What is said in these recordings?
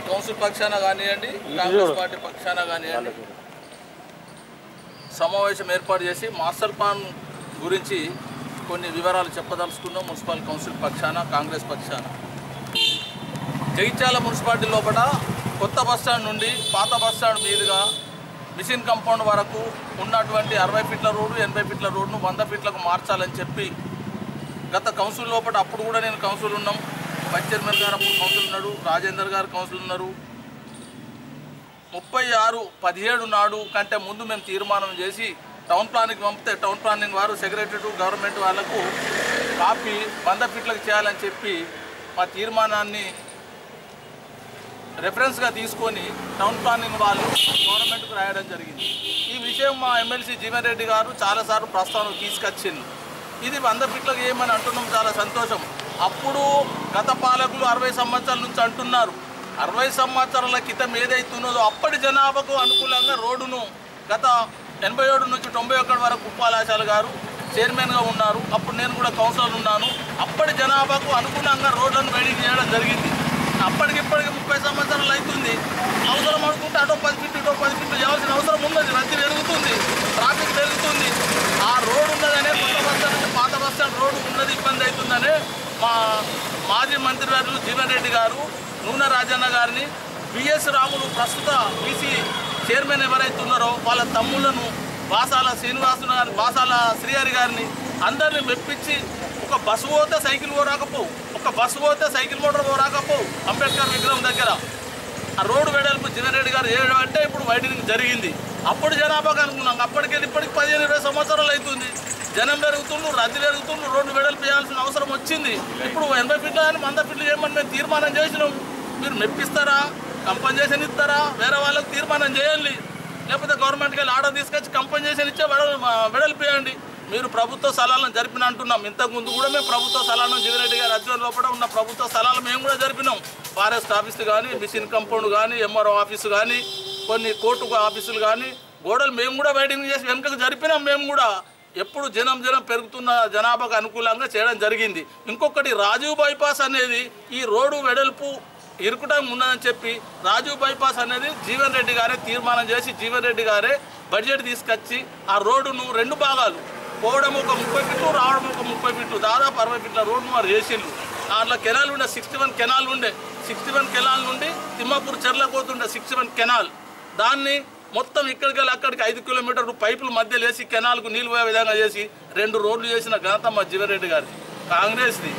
Council పక్షాన కానివ్వండి Congress party పక్షాన కానివ్వండి సమావేశం ఏర్పాటు చేసి మాస్టర్ ప్లాన్ గురించి కొన్ని వివరాలు చెప్పదలుచుకున్నాం మున్సిపల్ కౌన్సిల్ పక్షాన కాంగ్రెస్ పక్షాన జగిత్యాల మున్సిపాలిటీ లోపల కొత్త బస్టాండ్ నుండి పాత బస్టాండ్ మీదుగా మిషన్ కంపౌండ్ వరకు ఉన్నటువంటి అరవై ఫీట్ల రోడ్డు ఎనభై ఫీట్ల రోడ్డును వంద ఫీట్లకు మార్చాలని చెప్పి గత కౌన్సిల్ లోపల అప్పుడు కూడా నేను కౌన్సిల్ ఉన్నాం వైస్ చైర్మన్ గారు అప్పుడు కౌన్సిల్ ఉన్నాడు రాజేందర్ గారు కౌన్సిల్ ఉన్నారు ముప్పై ఆరు పదిహేడు నాడు కంటే ముందు మేము తీర్మానం చేసి టౌన్ ప్లానింగ్ పంపితే టౌన్ ప్లానింగ్ వారు సెక్రటరీ గవర్నమెంట్ వాళ్ళకు కాపీ వంద ఫీట్లకు చేయాలని చెప్పి మా తీర్మానాన్ని రెఫరెన్స్గా తీసుకొని టౌన్ ప్లానింగ్ వాళ్ళు గవర్నమెంట్కు రాయడం జరిగింది ఈ విషయం మా ఎమ్మెల్సీ జీవన్ రెడ్డి గారు చాలాసార్లు ప్రస్తావన తీసుకొచ్చింది ఇది వంద ఫీట్లకు ఏమని అంటున్నాం చాలా సంతోషం అప్పుడు గత పాలకులు అరవై సంవత్సరాల నుంచి అంటున్నారు అరవై సంవత్సరాల క్రితం ఏదైతున్నదో అప్పటి జనాభాకు అనుకూలంగా రోడ్డును గత ఎనభై ఏడు నుంచి తొంభై ఒకటి వరకు ఉప్పాలాశాల గారు చైర్మన్గా ఉన్నారు అప్పుడు నేను కూడా కౌన్సిలర్ ఉన్నాను అప్పటి జనాభాకు అనుగుణంగా రోడ్లను వెయిటింగ్ చేయడం జరిగింది అప్పటికి ఇప్పటికి ముప్పై సంవత్సరాలు అవుతుంది అవసరం అనుకుంటే అటో పది ఫీట్లు ఇటో పది ఫీట్లు చేయాల్సిన అవసరం ఉన్నది రద్దీ పెరుగుతుంది ట్రాఫిక్ పెరుగుతుంది ఆ రోడ్డు ఉన్నదనే కొత్త బస్ స్టాండ్ నుంచి పాత బస్ స్టాండ్ రోడ్డు ఉన్నది ఇబ్బంది అవుతుందనే మా మాజీ మంత్రి గారు జీవన్ రెడ్డి గారు నూనె రాజన్న గారిని బిఎస్ రాములు ప్రస్తుత బీసీ చైర్మన్ ఎవరైతే ఉన్నారో వాళ్ళ తమ్ముళ్లను బాసాల శ్రీనివాసులు గారి బాసాల శ్రీహరి గారిని అందరిని మెప్పించి ఒక బస్సు పోతే సైకిల్ పోరాకపోవు ఒక బస్సు పోతే సైకిల్ మోటార్ పోరాకపోవు అంబేద్కర్ విగ్రహం దగ్గర ఆ రోడ్డు వెడల్పు జినరెడ్డి గారు ఏ అంటే ఇప్పుడు వైడనింగ్ జరిగింది అప్పుడు జనాభాకు అనుకున్నాం అప్పటికెళ్ళి ఇప్పటికి పదిహేను ఇరవై సంవత్సరాలు అవుతుంది జనం పెరుగుతుండ్రు రద్దీ పెరుగుతుండ్రు రోడ్డు వెడల్పు చేయాల్సిన అవసరం వచ్చింది ఇప్పుడు ఎనభై ఫీట్లు కానీ వంద ఫీట్లు చేయమని మేము తీర్మానం చేసినాం మీరు మెప్పిస్తారా కంపన్సేషన్ ఇస్తారా వేరే వాళ్ళకి తీర్మానం చేయండి లేకపోతే గవర్నమెంట్కి వెళ్ళి ఆర్డర్ తీసుకొచ్చి కంపన్సేషన్ ఇచ్చే వెడల్ వెడల్పు చేయండి మీరు ప్రభుత్వ స్థలాలను జరిపిన అంటున్నాం ఇంతకు ముందు కూడా మేము ప్రభుత్వ స్థలాలను జీవరెడ్డి గారి అధ్యయనం లోపల ఉన్న ప్రభుత్వ స్థలాలు మేము కూడా జరిపినాం ఫారెస్ట్ ఆఫీస్ కానీ మిషన్ కంపౌండ్ కానీ ఎంఆర్ఓ ఆఫీసు కానీ కొన్ని కోర్టు ఆఫీసులు కానీ గోడలు మేము కూడా వెయిటింగ్ చేసి వెనుకకు జరిపినాం మేము కూడా ఎప్పుడు జనం జనం పెరుగుతున్న జనాభాకు అనుకూలంగా చేయడం జరిగింది ఇంకొకటి రాజీవ్ బైపాస్ అనేది ఈ రోడ్డు వెడల్పు ఇరుకుటం ఉన్నదని చెప్పి రాజీవ్ బైపాస్ అనేది జీవన్ రెడ్డి గారే తీర్మానం చేసి జీవన్ రెడ్డి గారే బడ్జెట్ తీసుకొచ్చి ఆ రోడ్డును రెండు భాగాలు పోవడం ఒక ముప్పై ఫీట్లు రావడం ఒక ముప్పై ఫీట్లు దాదాపు అరవై ఫీట్ల రోడ్డు వారు చేసిండ్రు దాంట్లో కెనాల్ ఉండే సిక్స్టీ వన్ కెనాల్ ఉండే సిక్స్టీ వన్ కెనాల్ నుండి తిమ్మాపూర్ చెర్లకు పోతుండే సిక్స్టీ వన్ కెనాల్ దాన్ని మొత్తం ఇక్కడికి వెళ్ళి అక్కడికి ఐదు కిలోమీటర్లు పైపుల మధ్య లేసి కెనాల్కు నీళ్ళు పోయే విధంగా చేసి రెండు రోడ్లు చేసిన ఘనత మా జీవరెడ్డి గారి కాంగ్రెస్ది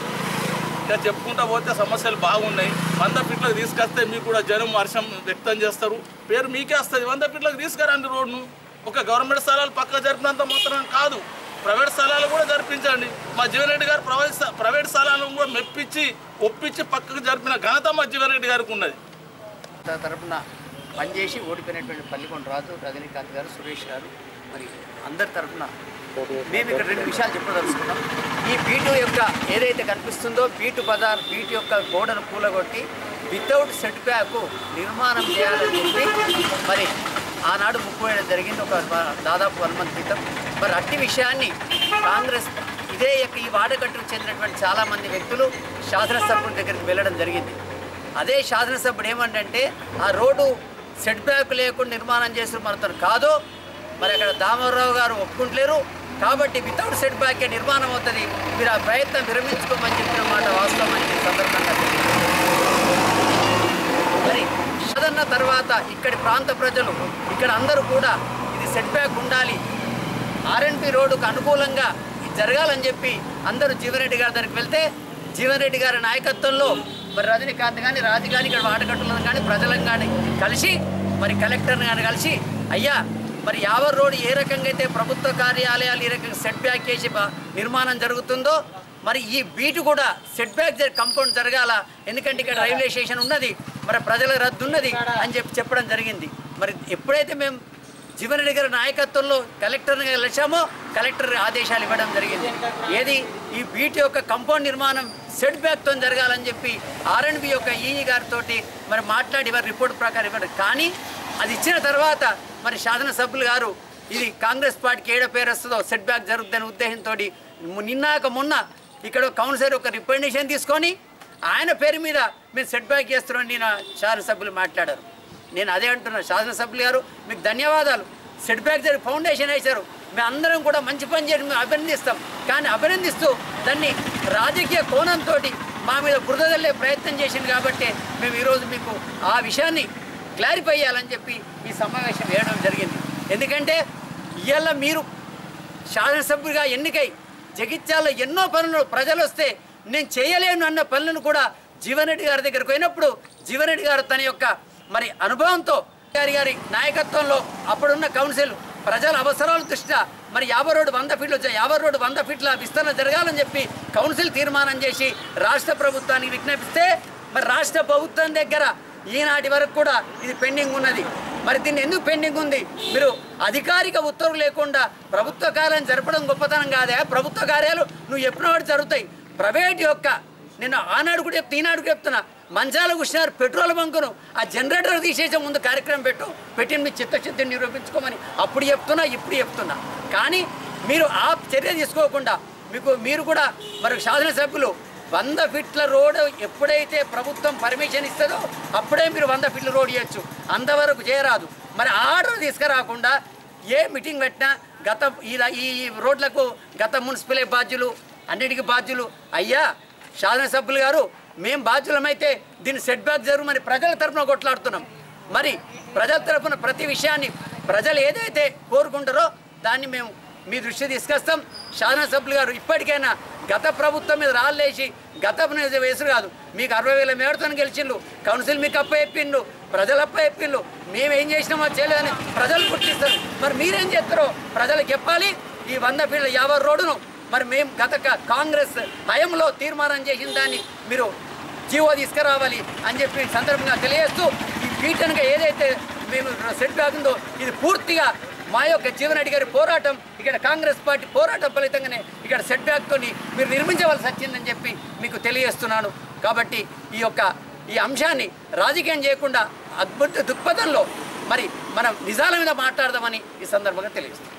ఇక చెప్పుకుంటా పోతే సమస్యలు బాగున్నాయి వంద ఫీట్లకు తీసుకొస్తే మీకు కూడా జనం హర్షం వ్యక్తం చేస్తారు పేరు మీకే వస్తుంది వంద ఫీట్లకు తీసుకురండి రోడ్ను ఒక గవర్నమెంట్ స్థలాలు పక్క జరిపినంత మాత్రం కాదు ప్రైవేట్ స్థలాలు కూడా జరిపించండి మా జీవన్ రెడ్డి గారు ప్రైవేట్ స్థ- ప్రైవేట్ స్థలాలను కూడా మెప్పించి ఒప్పించి పక్కకు జరిపిన ఘనత మా జీవన్ రెడ్డి గారికి ఉన్నది త- తరపున పనిచేసి ఓడిపోయినటువంటి పల్లికొండ రాజు రజనీకాంత్ గారు సురేష్ గారు మరి అందరి తరపున మేము ఇక్కడ రెండు విషయాలు చెప్పదలుచుకున్నాం ఈ బీటు యొక్క ఏదైతే కనిపిస్తుందో బీటు బజార్ బీటు యొక్క గోడను కూలగొట్టి వితౌట్ సెట్ బ్యాక్ నిర్మాణం చేయాలని చెప్పి మరి ఆనాడు ముప్పు వేయడం జరిగింది ఒక వ- దాదాపు వన్ మంత్ క్రితం మరి అట్టి విషయాన్ని కాంగ్రెస్ ఇదే యొక్క ఈ వాడకట్టుకు చెందినటువంటి చాలామంది వ్యక్తులు శాసనసభ్యుల దగ్గరికి వెళ్ళడం జరిగింది అదే శాసనసభ్యుడు ఏమంటే ఆ రోడ్డు సెట్ బ్యాక్ లేకుండా నిర్మాణం చేసిన మనతో కాదు మరి అక్కడ దామోదరరావు గారు ఒప్పుకుంటలేరు కాబట్టి వితౌట్ సెట్ బ్యాక్ నిర్మాణం అవుతుంది మీరు ఆ ప్రయత్నం విరమించుకోమని చెప్పిన మాట వాస్తవం అని ఈ సందర్భంగా తెలియజేస్తున్నాను. మరి సాధన తర్వాత ఇక్కడి ప్రాంత ప్రజలు ఇక్కడ అందరూ కూడా ఇది సెట్ బ్యాక్ ఉండాలి ఆర్ఎన్పి రోడ్డుకు అనుకూలంగా ఇది జరగాలని చెప్పి అందరూ జీవన్ రెడ్డి గారి దగ్గరికి వెళ్తే జీవన్ రెడ్డి గారి నాయకత్వంలో మరి రజనీకాంత్ కానీ రాజు కానీ ఇక్కడ వాటకట్టులను కానీ ప్రజలను కానీ కలిసి మరి కలెక్టర్ని కానీ కలిసి అయ్యా మరి యావర్ రోడ్ ఏ రకంగా అయితే ప్రభుత్వ కార్యాలయాలు ఈ రకంగా సెట్ బ్యాక్ చేసి బ- నిర్మాణం జరుగుతుందో మరి ఈ బీటు కూడా సెట్ బ్యాక్ కంపౌండ్ జరగాల ఎందుకంటే ఇక్కడ రైల్వే స్టేషన్ ఉన్నది మరి ప్రజల రద్దు ఉన్నది అని చెప్పి చెప్పడం జరిగింది మరి ఎప్పుడైతే మేము జీవన్ రెడ్డి గారి నాయకత్వంలో కలెక్టర్ని కలిసామో కలెక్టర్ ఆదేశాలు ఇవ్వడం జరిగింది ఏది ఈ బీటీ యొక్క కంపౌండ్ నిర్మాణం సెట్ బ్యాక్తో జరగాలని చెప్పి ఆర్ఎండ్బి యొక్క ఈఈ గారితో మరి మాట్లాడి వారి రిపోర్ట్ ప్రకారం ఇవ్వడం కానీ అది ఇచ్చిన తర్వాత మరి శాసనసభ్యులు గారు ఇది కాంగ్రెస్ పార్టీకి ఏడ పేరు వస్తుందో సెట్ బ్యాక్ జరుగుతుందనే ఉద్దేశంతో నిన్నాక మొన్న ఇక్కడ కౌన్సిలర్ ఒక రిప్రజెంటేషన్ తీసుకొని ఆయన పేరు మీద మేము సెట్ బ్యాక్ చేస్తున్నాం నేను శాసనసభ్యులు మాట్లాడారు నేను అదే అంటున్నా శాసనసభ్యులు గారు మీకు ధన్యవాదాలు సెట్ బ్యాక్ జరిగి ఫౌండేషన్ వేశారు మేము అందరం కూడా మంచి పని చేసి మేము అభినందిస్తాం కానీ అభినందిస్తూ దాన్ని రాజకీయ కోణంతో మా మీద బురద చల్లే ప్రయత్నం చేసింది కాబట్టి మేము ఈరోజు మీకు ఆ విషయాన్ని క్లారిఫై చేయాలని చెప్పి ఈ సమావేశం వేయడం జరిగింది ఎందుకంటే ఇవాళ మీరు శాసనసభ్యుడిగా ఎన్నికై జగిత్యాల ఎన్నో పనులు ప్రజలు వస్తే నేను చేయలేను అన్న పనులను కూడా జీవన్రెడ్డి గారి దగ్గరికి పోయినప్పుడు జీవన్రెడ్డి గారు తన యొక్క మరి అనుభవంతో గారి గారి నాయకత్వంలో అప్పుడున్న కౌన్సిల్ ప్రజల అవసరాల దృష్ట్యా మరి యాభై రోడ్డు వంద ఫీట్లు వచ్చాయి యాభై రోడ్డు వంద ఫీట్ల విస్తరణ జరగాలని చెప్పి కౌన్సిల్ తీర్మానం చేసి రాష్ట్ర ప్రభుత్వానికి విజ్ఞాపిస్తే మరి రాష్ట్ర ప్రభుత్వం దగ్గర ఈనాటి వరకు కూడా ఇది పెండింగ్ ఉన్నది మరి దీన్ని ఎందుకు పెండింగ్ ఉంది మీరు అధికారిక ఉత్తర్వు లేకుండా ప్రభుత్వ కార్యాలయం జరపడం గొప్పతనం కాదే ప్రభుత్వ కార్యాలు నువ్వు ఎప్పుడో జరుగుతాయి ప్రైవేట్ యొక్క నేను ఆనాడు కూడా చెప్తా ఈనాడు కూడా చెప్తున్నా మంచాల కూర్చున్నారు పెట్రోల్ బంకును ఆ జనరేటర్ తీసేసే ముందు కార్యక్రమం పెట్టు పెట్టి మీ చిత్తశుద్ధిని నిరూపించుకోమని అప్పుడు చెప్తున్నా ఇప్పుడు చెప్తున్నా కానీ మీరు ఆ చర్య తీసుకోకుండా మీకు మీరు కూడా మరి శాసనసభ్యులు వంద ఫీట్ల రోడ్ ఎప్పుడైతే ప్రభుత్వం పర్మిషన్ ఇస్తుందో అప్పుడే మీరు వంద ఫీట్ల రోడ్ చేయొచ్చు అంతవరకు చేయరాదు మరి ఆ ఆర్డర్ తీసుకురాకుండా ఏ మీటింగ్ పెట్టినా గత ఈ ఈ రోడ్లకు గత మున్సిపల్ బాధ్యులు అన్నిటికీ బాధ్యులు అయ్యా శాసనసభ్యులు గారు మేము బాధ్యులమైతే దీన్ని సెట్ బ్యాక్ జరుగుమని ప్రజల తరఫున కొట్లాడుతున్నాం మరి ప్రజల తరఫున ప్రతి విషయాన్ని ప్రజలు ఏదైతే కోరుకుంటారో దాన్ని మేము మీ దృష్టి తీసుకొస్తాం శాసనసభ్యులు గారు ఇప్పటికైనా గత ప్రభుత్వం మీద రాళ్ళేసి గత వేసురు కాదు మీకు అరవై వేల మేడతో గెలిచిండు కౌన్సిల్ మీకు అప్ప చెప్పిండు ప్రజలు అప్ప చెప్పిండు మేము ఏం చేసినామో చేయలేదని ప్రజలు గుర్తిస్తారు మరి మీరేం చేస్తారో ప్రజలకు చెప్పాలి ఈ వంద ఫీట్ల యాభై రోడ్డును మరి మేము గత కా- కాంగ్రెస్ హయంలో తీర్మానం చేసిన దాన్ని మీరు జీవో తీసుకురావాలి అని చెప్పి ఈ సందర్భంగా తెలియజేస్తూ ఈ పీఠనగా ఏదైతే మేము సెట్ బ్యాక్ ఉందో ఇది పూర్తిగా మా యొక్క జీవనరెడ్డి గారి పోరాటం ఇక్కడ కాంగ్రెస్ పార్టీ పోరాటం ఫలితంగానే ఇక్కడ సెట్ బ్యాక్తోని మీరు నిర్మించవలసి వచ్చిందని చెప్పి మీకు తెలియజేస్తున్నాను కాబట్టి ఈ యొక్క ఈ అంశాన్ని రాజకీయం చేయకుండా అద్భుత దృక్పథంలో మరి మనం నిజాల మీద మాట్లాడదామని ఈ సందర్భంగా తెలియజేస్తాం